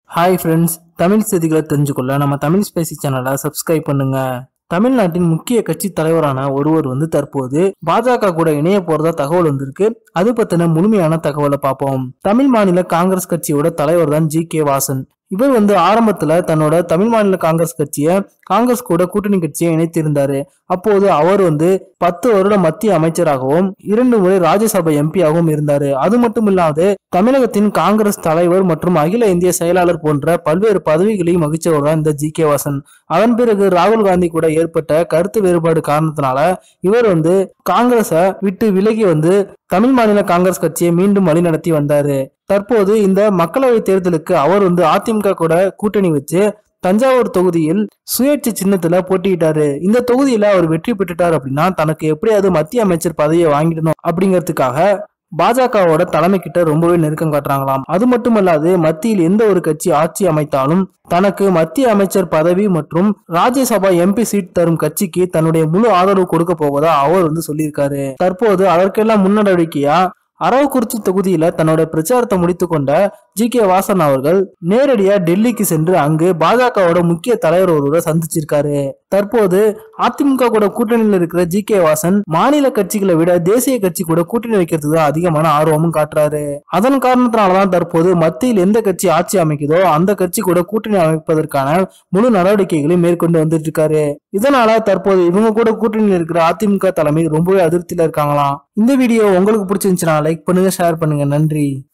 hi friends Tamil செய்திகளை தெரிஞ்சுக்கொள்ள நம்ம Tamil Spacey சேனலை சப்ஸ்கிரைப் பண்ணுங்க தமிழ்நாட்டின் முக்கிய கட்சி தலைவரான ஒருவர் வந்து தற்போது பாஜக கூட இணைய போறதா தகவல் வந்திருக்கு அது பத்தின முழுமையான தகவலை பார்ப்போம் தமிழ் மாநில காங்கிரஸ் கட்சியோட தலைவர் தான் ஜி கே வாசன் இவர் வந்து ஆரம்பத்துல தன்னோட தமிழ் மாநில காங்கிரஸ் கட்சியை காங்கிரஸ் கூட கூட்டணி கட்சியை இணைத்திருந்தாரு அப்போது அவர் வந்து பத்து வருட மத்திய அமைச்சராகவும் இரண்டு முறை ராஜ்யசபா எம்பியாகவும் இருந்தாரு அது மட்டும் இல்லாது தமிழகத்தின் காங்கிரஸ் தலைவர் மற்றும் அகில இந்திய செயலாளர் போன்ற பல்வேறு பதவிகளையும் வகிச்சவர் தான் இந்த ஜி கே வாசன் அதன் பிறகு ராகுல் காந்தி கூட ஏற்பட்ட கருத்து வேறுபாடு காரணத்தினால இவர் வந்து காங்கிரஸை விட்டு விலகி வந்து தமிழ் மாநில காங்கிரஸ் கட்சியை மீண்டும் வழிநடத்தி வந்தாரு தற்போது இந்த மக்களவை தேர்தலுக்கு அவர் வந்து அதிமுக கூட கூட்டணி வச்சு தஞ்சாவூர் தொகுதியில் சுயேட்சை சின்னத்துல போட்டியிட்டாரு இந்த தொகுதியில அவர் வெற்றி பெற்றுட்டார் அப்படின்னா தனக்கு எப்படியாவது மத்திய அமைச்சர் பதவியை வாங்கிடணும் அப்படிங்கிறதுக்காக பாஜகவோட தலைமை கிட்ட ரொம்பவே நெருக்கம் காட்டுறாங்களாம் அது மட்டுமல்லாது மத்தியில் எந்த ஒரு கட்சி ஆட்சி அமைத்தாலும் தனக்கு மத்திய அமைச்சர் பதவி மற்றும் ராஜ்யசபா எம்பி சீட் தரும் கட்சிக்கு தன்னுடைய முழு ஆதரவு கொடுக்க போவதா அவர் வந்து சொல்லியிருக்காரு தற்போது அதற்கெல்லாம் முன்னடவடிக்கையா அரவக்குறிச்சி தொகுதியில தன்னோட பிரச்சாரத்தை முடித்துக் கொண்ட ஜி கே வாசன் அவர்கள் நேரடியா டெல்லிக்கு சென்று அங்கு பாஜகவோட முக்கிய தலைவர் ஒருவரை சந்திச்சிருக்காரு தற்போது அதிமுக கூட கூட்டணியில் இருக்கிற ஜி கே வாசன் மாநில கட்சிகளை விட தேசிய கட்சி கூட கூட்டணி வைக்கிறதுக்கு தான் அதிகமான ஆர்வமும் காட்டுறாரு அதன் காரணத்தினாலதான் தற்போது மத்தியில் எந்த கட்சி ஆட்சி அமைக்குதோ அந்த கட்சி கூட கூட்டணி அமைப்பதற்கான முழு நடவடிக்கைகளையும் மேற்கொண்டு வந்துட்டு இருக்காரு இதனால தற்போது இவங்க கூட கூட்டணியில் இருக்கிற அதிமுக தலைமை ரொம்பவே அதிருப்தியில இருக்காங்களாம் இந்த வீடியோ உங்களுக்கு பிடிச்சிருந்துச்சுன்னா லைக் பண்ணுங்க ஷேர் பண்ணுங்க நன்றி